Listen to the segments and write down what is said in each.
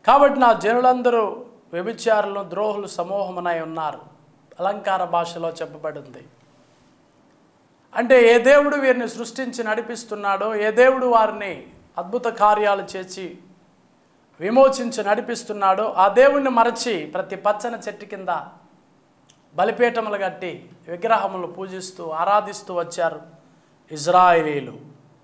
కాబట్టి నా జనులందరూ వ్యభిచారులు ద్రోహులు సమూహమునై ఉన్నారు అలంకార భాషలో చెప్పబడింది అంటే ఏ దేవుడు వీరిని సృష్టించి నడిపిస్తున్నాడో ఏ దేవుడు వారిని అద్భుత కార్యాలు చేసి విమోచించి నడిపిస్తున్నాడో ఆ దేవుణ్ణి మరచి ప్రతి పచ్చని చెట్టు కింద బలిపీఠములు కట్టి విగ్రహములు పూజిస్తూ ఆరాధిస్తూ వచ్చారు ఇజ్రాయిలీలు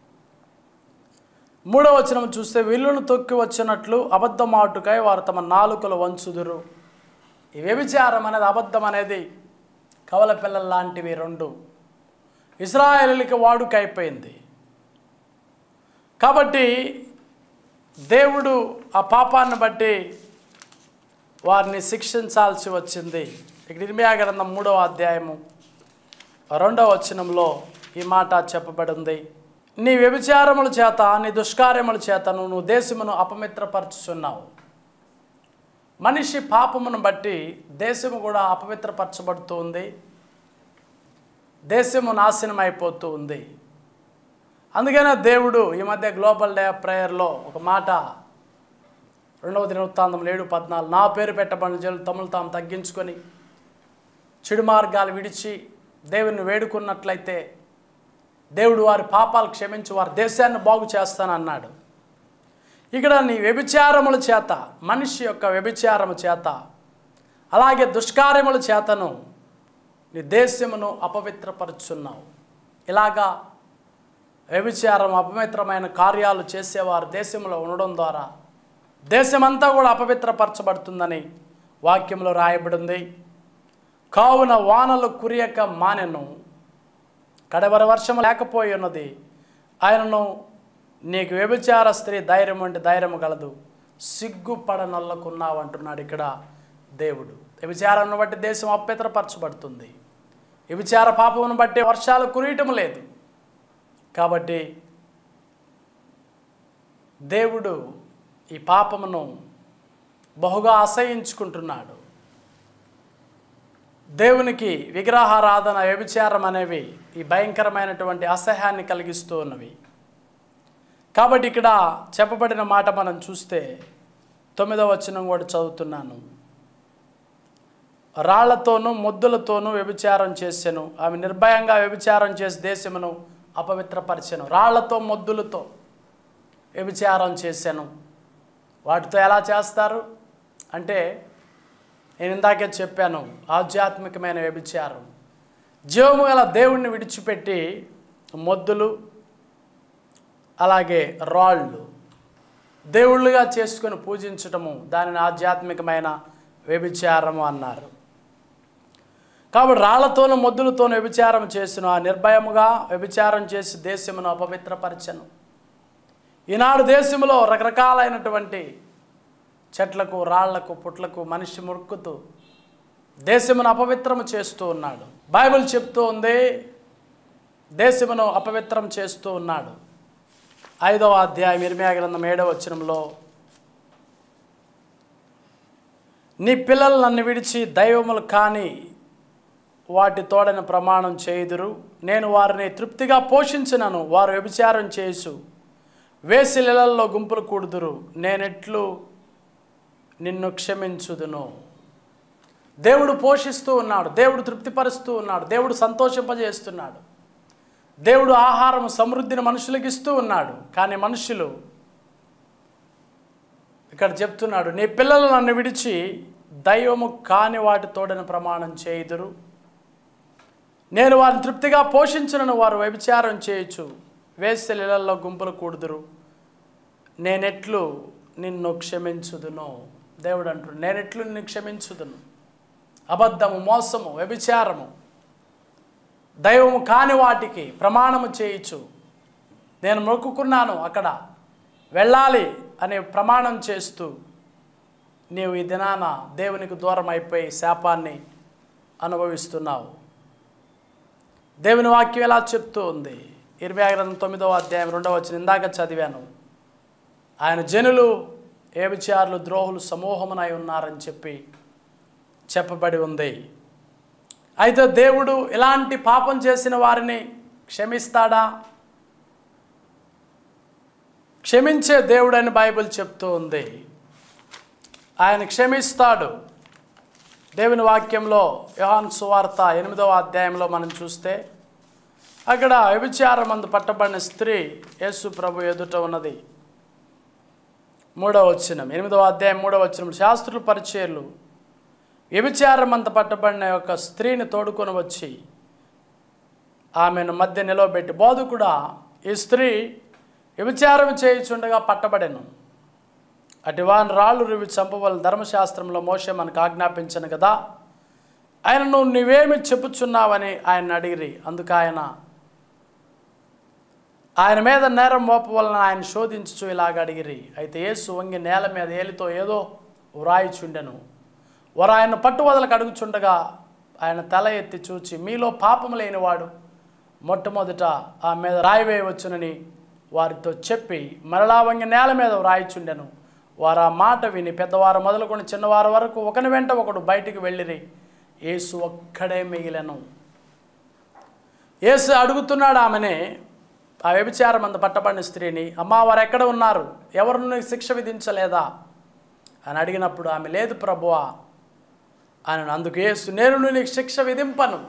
మూడవ వచనం చూస్తే విల్లును తొక్కి వచ్చినట్లు అబద్ధమాటుకై వారు తమ నాలుకలు వంచుదురు ఈ వ్యభిచారం అనేది అబద్ధం అనేది కవల పిల్లల లాంటివి రెండు ఇజ్రాయేలీలకి వాడుక అయిపోయింది కాబట్టి దేవుడు ఆ పాపాన్ని బట్టి వారిని శిక్షించాల్సి వచ్చింది ఇక్కడ ఇర్మియా గ్రంథం మూడవ అధ్యాయము రెండవ వచనంలో ఈ మాట చెప్పబడింది నీ వ్యభిచారముల చేత నీ దుష్కార్యముల చేతను నువ్వు దేశమును అపమిత్రపరచుచున్నావు మనిషి పాపమును బట్టి దేశము కూడా అపవిత్రపరచబడుతూ ఉంది దేశము నాశనం అయిపోతూ ఉంది అందుకనే దేవుడు ఈ మధ్య గ్లోబల్ డే ఆఫ్ ప్రేయర్లో ఒక మాట రెండవ దినవృత్తాంతం ఏడు పద్నాలుగు నా పేరు పెట్టబడిన జనులు తమను తాము తగ్గించుకొని చెడు మార్గాలు విడిచి దేవుని వేడుకున్నట్లయితే దేవుడు వారి పాపాలు క్షమించి వారి దేశాన్ని బాగు చేస్తానన్నాడు ఇక్కడ నీ వ్యభిచారముల చేత మనిషి యొక్క వ్యభిచారము చేత అలాగే దుష్కార్యముల చేతను నీ దేశమును అపవిత్రపరుచున్నావు ఇలాగా వ్యభిచారం అపవిత్రమైన కార్యాలు చేసేవారు దేశంలో ఉండడం ద్వారా దేశమంతా కూడా అపవిత్రపరచబడుతుందని వాక్యంలో రాయబడింది కావున వానలు కురియక మానెను కడవర వర్షం లేకపోయి ఉన్నది ఆయనను నీకు వ్యభిచార స్త్రీ ధైర్యం అంటే ధైర్యం కలదు సిగ్గుపడనొల్లకున్నావు అంటున్నాడు ఇక్కడ దేవుడు వ్యభిచారాన్ని బట్టి దేశం అపవిత్రపరచబడుతుంది వ్యభిచార పాపమును బట్టి వర్షాలు కురియటం లేదు కాబట్టి దేవుడు ఈ పాపమును బహుగా అసహించుకుంటున్నాడు దేవునికి విగ్రహారాధన వ్యభిచారం అనేవి ఈ భయంకరమైనటువంటి అసహ్యాన్ని కలిగిస్తూ ఉన్నవి కాబట్టి ఇక్కడ చెప్పబడిన మాట మనం చూస్తే తొమ్మిదవ వచనం కూడా చదువుతున్నాను రాళ్లతోనూ ముద్దులతోనూ వ్యభిచారం చేసెను ఆమె నిర్భయంగా వ్యభిచారం చేసి దేశమును అపవిత్రపరిచెను రాళ్లతో మొద్దులతో వ్యభిచారం చేశాను వాటితో ఎలా చేస్తారు అంటే నేను ఇందాకే చెప్పాను ఆధ్యాత్మికమైన వ్యభిచారం జీవము గల దేవుణ్ణి విడిచిపెట్టి మొద్దులు అలాగే రాళ్ళు దేవుళ్ళుగా చేసుకొని పూజించటము దానిని ఆధ్యాత్మికమైన వ్యభిచారము అన్నారు కాబట్టి రాళ్లతోనూ మొద్దులతోనూ వ్యభిచారం చేసిన ఆ నిర్భయముగా వ్యభిచారం చేసి దేశమును అపవిత్రపరచను ఈనాడు దేశంలో రకరకాలైనటువంటి చెట్లకు రాళ్లకు పుట్లకు మనిషి మురుక్కుతూ దేశమును అపవిత్రము చేస్తూ ఉన్నాడు బైబిల్ చెప్తూ ఉంది దేశమును అపవిత్రం చేస్తూ ఉన్నాడు ఐదవ అధ్యాయం ఇరిమియా గ్రంథం ఏడవ వచనంలో నీ పిల్లలు నన్ను విడిచి దైవములు కాని వాటి తోడని ప్రమాణం చేయుదురు నేను వారిని తృప్తిగా పోషించినను వారు వ్యభిచారం చేసు వేసిలలో గుంపులు కూడుదురు నేనెట్లు నిన్ను క్షమించుదును దేవుడు పోషిస్తూ ఉన్నాడు దేవుడు తృప్తిపరుస్తూ ఉన్నాడు దేవుడు సంతోషింపజేస్తున్నాడు దేవుడు ఆహారం సమృద్ధిని మనుషులకు ఇస్తూ ఉన్నాడు కానీ మనుషులు ఇక్కడ చెప్తున్నాడు నీ పిల్లలు నన్ను విడిచి దైవము కాని వాటి తోడని ప్రమాణం చేయుదురు నేను వారిని తృప్తిగా పోషించునను వారు వ్యభిచారం చేయొచ్చు వేసెలలో గుంపులు కూడుదురు నేనెట్లు నిన్ను క్షమించుదును దేవుడు అంటుడు నేనెట్లు నిన్ను క్షమించుదును అబద్ధము మోసము వ్యభిచారము దైవము కాని వాటికి ప్రమాణము చేయించు నేను మొక్కుకున్నాను అక్కడ వెళ్ళాలి అనే ప్రమాణం చేస్తూ నీవు ఈ దినాన దేవునికి దూరం అయిపోయి శాపాన్ని అనుభవిస్తున్నావు దేవుని వాక్యం ఎలా చెప్తూ ఉంది ఇరవై గ్రంథం తొమ్మిదవ అధ్యాయం రెండవ వచ్చిన ఇందాక చదివాను ఆయన జనులు ఏ విచారులు ద్రోహులు సమూహమునై ఉన్నారని చెప్పి చెప్పబడి ఉంది అయితే దేవుడు ఇలాంటి పాపం చేసిన వారిని క్షమిస్తాడా క్షమించే దేవుడని బైబిల్ చెప్తూ ఉంది ఆయన క్షమిస్తాడు దేవుని వాక్యంలో యోహాన్ సువార్త ఎనిమిదవ అధ్యాయంలో మనం చూస్తే అక్కడ వ్యభిచారమందు పట్టబడిన స్త్రీ యేసు ప్రభు ఎదుట ఉన్నది మూడవ వచనం ఎనిమిదవ అధ్యాయం మూడవ వచనం శాస్త్రులు పరిచయలు వ్యభిచారమంత పట్టబడిన యొక్క స్త్రీని తోడుకొని వచ్చి ఆమెను మధ్య నిలవబెట్టి బోధకుడా ఈ స్త్రీ వ్యభిచారం చేయుచుండగా పట్టబడెను అటు వాని రాళ్ళు రువి చంపవలని ధర్మశాస్త్రంలో మోసే మనకు ఆజ్ఞాపించను కదా ఆయన నువ్వు నువ్వేమి చెప్పుచున్నావని ఆయన అడిగిరి అందుకు ఆయన ఆయన మీద నేరం మోపవలన ఆయన శోధించుచు ఇలాగ అడిగిరి అయితే యేసు వంగి నేల మీద ఏలితో ఏదో వ్రాయిచుండెను వారు ఆయన పట్టువదలకు అడుగుచుండగా ఆయన తల ఎత్తి చూచి మీలో పాపం లేనివాడు మొట్టమొదట ఆ మీద రాయి వేయవచ్చునని వారితో చెప్పి మరలా వంగి నేల మీద వ్రాయిచుండెను వారు ఆ మాట విని పెద్దవారు మొదలుకొని చిన్నవారు వరకు ఒకని వెంట ఒకడు బయటికి వెళ్ళిరి యేసు ఒక్కడే మిగిలెను యేసు అడుగుతున్నాడు ఆమెనే ఆ వ్యభిచారం అంత పట్టబడిన స్త్రీని అమ్మా వారు ఎక్కడ ఉన్నారు ఎవరు నీకు శిక్ష విధించలేదా అని అడిగినప్పుడు ఆమె లేదు ప్రభువా అని అందుకు యేసు నేను నీకు శిక్ష విధింపను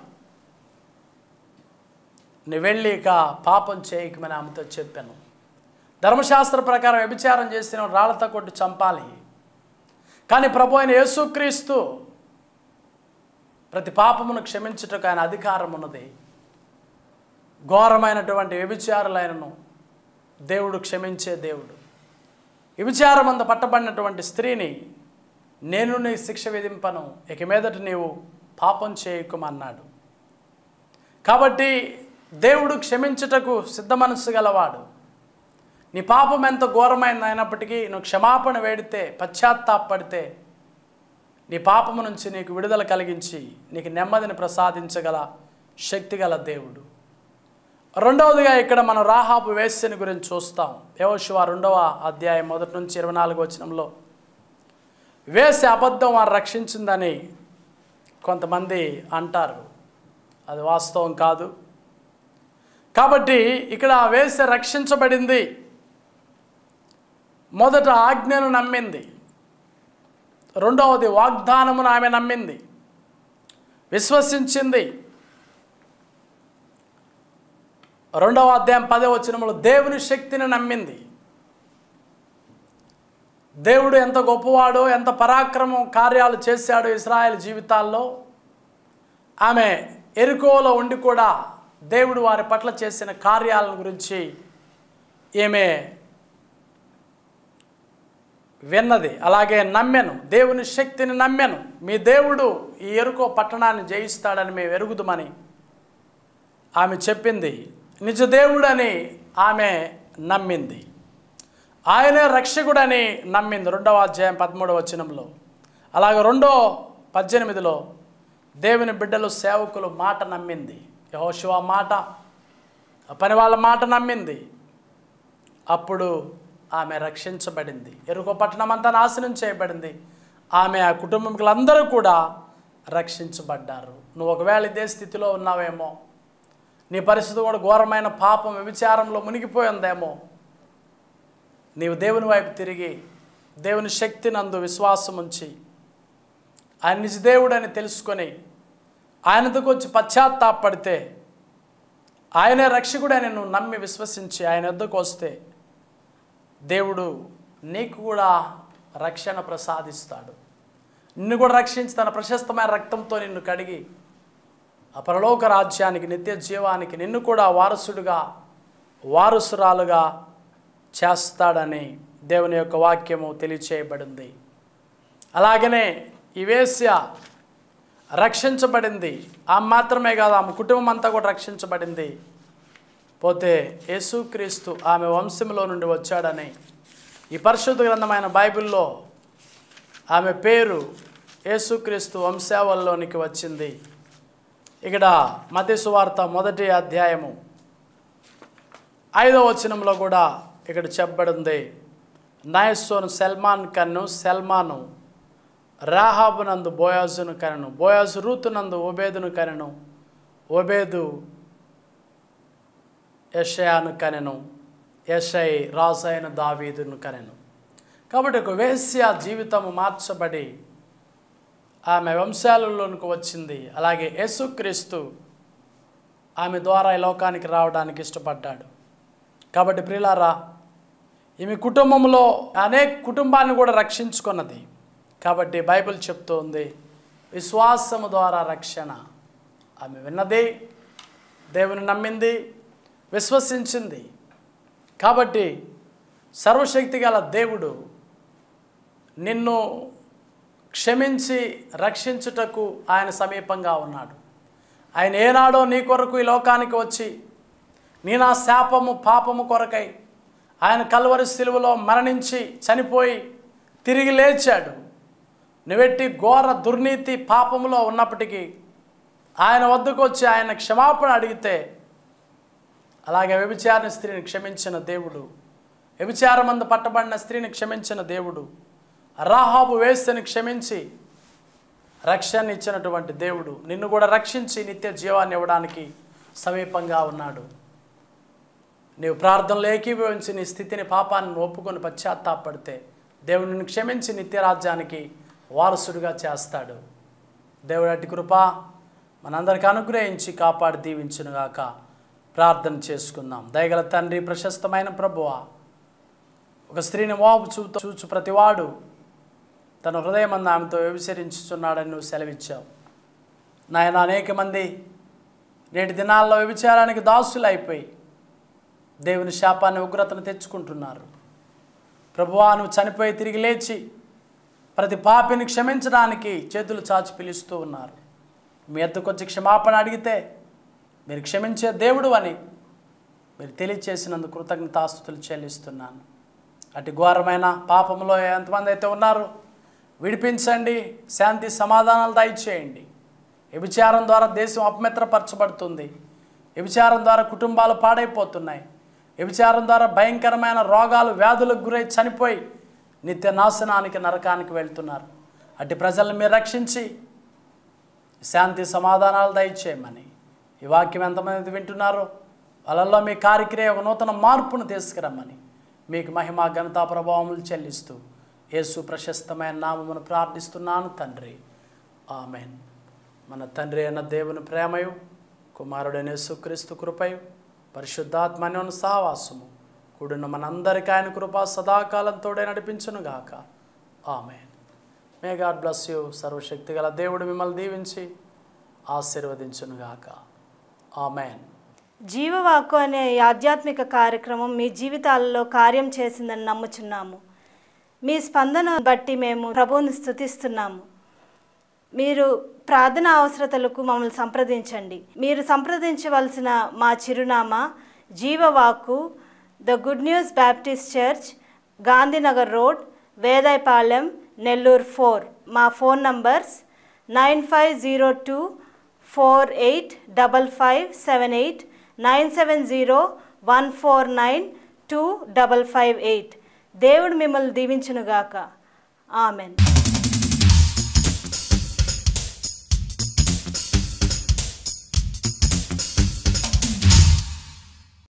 నీ వెళ్ళి ఇక పాపం చేయకమని ఆమెతో చెప్పాను ధర్మశాస్త్ర ప్రకారం వ్యభిచారం చేసిన రాళ్లతో కొట్టి చంపాలి కానీ ప్రభు అయిన యేసుక్రీస్తు ప్రతి పాపమును క్షమించుటకు ఆయన అధికారం ఉన్నది ఘోరమైనటువంటి వ్యభిచారులైనను దేవుడు క్షమించే దేవుడు వ్యభిచారం అంత పట్టబడినటువంటి స్త్రీని నేను నీ శిక్ష విధింపను ఇక మీదట నీవు పాపం చేయకుమన్నాడు కాబట్టి దేవుడు క్షమించుటకు సిద్ధ మనస్సు గలవాడు నీ పాపం ఎంత ఘోరమైంది అయినప్పటికీ నువ్వు క్షమాపణ వేడితే పశ్చాత్తాపడితే నీ పాపము నుంచి నీకు విడుదల కలిగించి నీకు నెమ్మదిని ప్రసాదించగల శక్తి గల దేవుడు రెండవదిగా ఇక్కడ మనం రాహాబు వేశ్యని గురించి చూస్తాం యోశివ రెండవ అధ్యాయం మొదటి నుంచి ఇరవై నాలుగు వచనంలో వేసి అబద్ధం వారు రక్షించిందని కొంతమంది అంటారు అది వాస్తవం కాదు కాబట్టి ఇక్కడ వేసే రక్షించబడింది మొదట ఆజ్ఞను నమ్మింది రెండవది వాగ్దానమును ఆమె నమ్మింది విశ్వసించింది రెండవ అధ్యాయం పదే వచనములో దేవుని శక్తిని నమ్మింది దేవుడు ఎంత గొప్పవాడో ఎంత పరాక్రమం కార్యాలు చేశాడో ఇస్రాయేల్ జీవితాల్లో ఆమె ఎరుకోలో ఉండి కూడా దేవుడు వారి పట్ల చేసిన కార్యాలను గురించి ఈమె విన్నది అలాగే నమ్మెను దేవుని శక్తిని నమ్మెను మీ దేవుడు ఈ ఎరుకో పట్టణాన్ని జయిస్తాడని మేము ఎరుగుదమని ఆమె చెప్పింది నిజ దేవుడని ఆమె నమ్మింది ఆయనే రక్షకుడని నమ్మింది రెండవ అధ్యాయం పదమూడవ వచనంలో అలాగే రెండో పద్దెనిమిదిలో దేవుని బిడ్డలు సేవకులు మాట నమ్మింది యహోశివ మాట ఆ పని వాళ్ళ మాట నమ్మింది అప్పుడు ఆమె రక్షించబడింది ఎరుకో పట్టణం అంతా నాశనం చేయబడింది ఆమె ఆ కుటుంబీకులందరూ కూడా రక్షించబడ్డారు నువ్వు ఒకవేళ ఇదే స్థితిలో ఉన్నావేమో నీ పరిస్థితి కూడా ఘోరమైన పాపం వ్యభిచారంలో మునిగిపోయిందేమో నీవు దేవుని వైపు తిరిగి దేవుని శక్తి నందు విశ్వాసం ఉంచి ఆయన నిజ దేవుడని తెలుసుకొని ఆయనతో వచ్చి పశ్చాత్తాపడితే ఆయనే రక్షకుడని నువ్వు నమ్మి విశ్వసించి ఆయన వద్దకు వస్తే దేవుడు నీకు కూడా రక్షణ ప్రసాదిస్తాడు నిన్ను కూడా రక్షించి తన ప్రశస్తమైన రక్తంతో నిన్ను కడిగి ఆ పరలోక రాజ్యానికి నిత్య జీవానికి నిన్ను కూడా వారసుడుగా వారసురాలుగా చేస్తాడని దేవుని యొక్క వాక్యము తెలియచేయబడింది అలాగనే ఈ వేశ్య రక్షించబడింది ఆమె మాత్రమే కాదు ఆమె కుటుంబం అంతా కూడా రక్షించబడింది పోతే యేసుక్రీస్తు ఆమె వంశంలో నుండి వచ్చాడని ఈ పరిశుద్ధ గ్రంథమైన బైబిల్లో ఆమె పేరు యేసుక్రీస్తు వంశావల్లోనికి వచ్చింది ఇక్కడ మతి సువార్త మొదటి అధ్యాయము ఐదవ వచనంలో కూడా ఇక్కడ చెప్పబడింది నాయస్సోను సల్మాన్ కన్ను సల్మాను రాహాబునందు బోయాజును కనెను బోయాజు రూతునందు ఒబేదును కనెను ఒబేదు యషయాను కనెను యషై రాజైన దావీదును కనెను కాబట్టి ఒక వేశ్య జీవితము మార్చబడి ఆమె వంశాలలోనికి వచ్చింది అలాగే యేసుక్రీస్తు ఆమె ద్వారా ఈ లోకానికి రావడానికి ఇష్టపడ్డాడు కాబట్టి ప్రియులారా ఈమె కుటుంబంలో అనేక కుటుంబాన్ని కూడా రక్షించుకున్నది కాబట్టి బైబిల్ చెప్తోంది విశ్వాసము ద్వారా రక్షణ ఆమె విన్నది దేవుని నమ్మింది విశ్వసించింది కాబట్టి సర్వశక్తి గల దేవుడు నిన్ను క్షమించి రక్షించుటకు ఆయన సమీపంగా ఉన్నాడు ఆయన ఏనాడో నీ కొరకు ఈ లోకానికి వచ్చి నీ నా శాపము పాపము కొరకై ఆయన కల్వరి శిలువలో మరణించి చనిపోయి తిరిగి లేచాడు నువ్వెట్టి ఘోర దుర్నీతి పాపములో ఉన్నప్పటికీ ఆయన వద్దకు వచ్చి ఆయన క్షమాపణ అడిగితే అలాగే వ్యభిచారణ స్త్రీని క్షమించిన దేవుడు వ్యభిచారమందు పట్టబడిన స్త్రీని క్షమించిన దేవుడు రాహాబు వేస్తని క్షమించి రక్షణ ఇచ్చినటువంటి దేవుడు నిన్ను కూడా రక్షించి నిత్య జీవాన్ని ఇవ్వడానికి సమీపంగా ఉన్నాడు నీవు ప్రార్థనలో ఏకీభవించి నీ స్థితిని పాపాన్ని ఒప్పుకొని పశ్చాత్తాపడితే దేవుడు నిన్ను క్షమించి నిత్య రాజ్యానికి వారసుడిగా చేస్తాడు దేవుడు అట్టి కృప మనందరికి అనుగ్రహించి కాపాడి దీవించునుగాక ప్రార్థన చేసుకుందాం దయగల తండ్రి ప్రశస్తమైన ప్రభువా ఒక స్త్రీని మోపు చూపు చూచు ప్రతివాడు తన హృదయమంది ఆమెతో వ్యభిచరించుచున్నాడని నువ్వు సెలవిచ్చావు నాయన అనేక మంది నేటి దినాల్లో వ్యభిచారానికి దాసులు అయిపోయి దేవుని శాపాన్ని ఉగ్రతను తెచ్చుకుంటున్నారు ప్రభువా నువ్వు చనిపోయి తిరిగి లేచి ప్రతి పాపిని క్షమించడానికి చేతులు చాచి పిలుస్తూ ఉన్నారు మీ ఎద్దుకొచ్చి క్షమాపణ అడిగితే మీరు క్షమించే దేవుడు అని మీరు తెలియచేసినందుకు కృతజ్ఞతాస్తుతులు చెల్లిస్తున్నాను అటు ఘోరమైన పాపంలో ఎంతమంది అయితే ఉన్నారో విడిపించండి శాంతి సమాధానాలు దయచేయండి వ్యభిచారం ద్వారా దేశం అపమిత్రపరచబడుతుంది వ్యభిచారం ద్వారా కుటుంబాలు పాడైపోతున్నాయి వ్యభిచారం ద్వారా భయంకరమైన రోగాలు వ్యాధులకు గురై చనిపోయి నిత్య నాశనానికి నరకానికి వెళ్తున్నారు అట్టి ప్రజలను మీరు రక్షించి శాంతి సమాధానాలు దయచేయమని ఈ వాక్యం ఎంతమంది వింటున్నారో వాళ్ళల్లో మీ కార్యక్రియ ఒక నూతన మార్పును తీసుకురమ్మని మీకు మహిమ ఘనతా ప్రభావములు చెల్లిస్తూ యేసు ప్రశస్తమైన నామమును ప్రార్థిస్తున్నాను తండ్రి ఆమెన్ మన తండ్రి అయిన దేవుని ప్రేమయు కుమారుడైన యేసుక్రీస్తు కృపయు పరిశుద్ధాత్మన్యోని సహవాసము కూడిన మనందరికీ ఆయన కృప సదాకాలంతోడే నడిపించునుగాక amen may God bless you సర్వశక్తి గల దేవుడు మిమ్మల్ని దీవించి ఆశీర్వదించునుగాక ఆమెన్ జీవవాక్కు అనే ఈ ఆధ్యాత్మిక కార్యక్రమం మీ జీవితాలలో కార్యం చేసిందని నమ్ముచున్నాము మీ స్పందన బట్టి మేము ప్రభువుని స్థుతిస్తున్నాము మీరు ప్రార్థన అవసరతలకు మమ్మల్ని సంప్రదించండి మీరు సంప్రదించవలసిన మా చిరునామా Jeevavakku the Good News Baptist Church Gandhinagar road Vedayapalem Nellore four మా phone numbers nine five zero two four eight double five seven eight nine seven zero one four nine two double five eight దేవుడు మిమ్మల్ని దీవించునుగాక ఆమెన్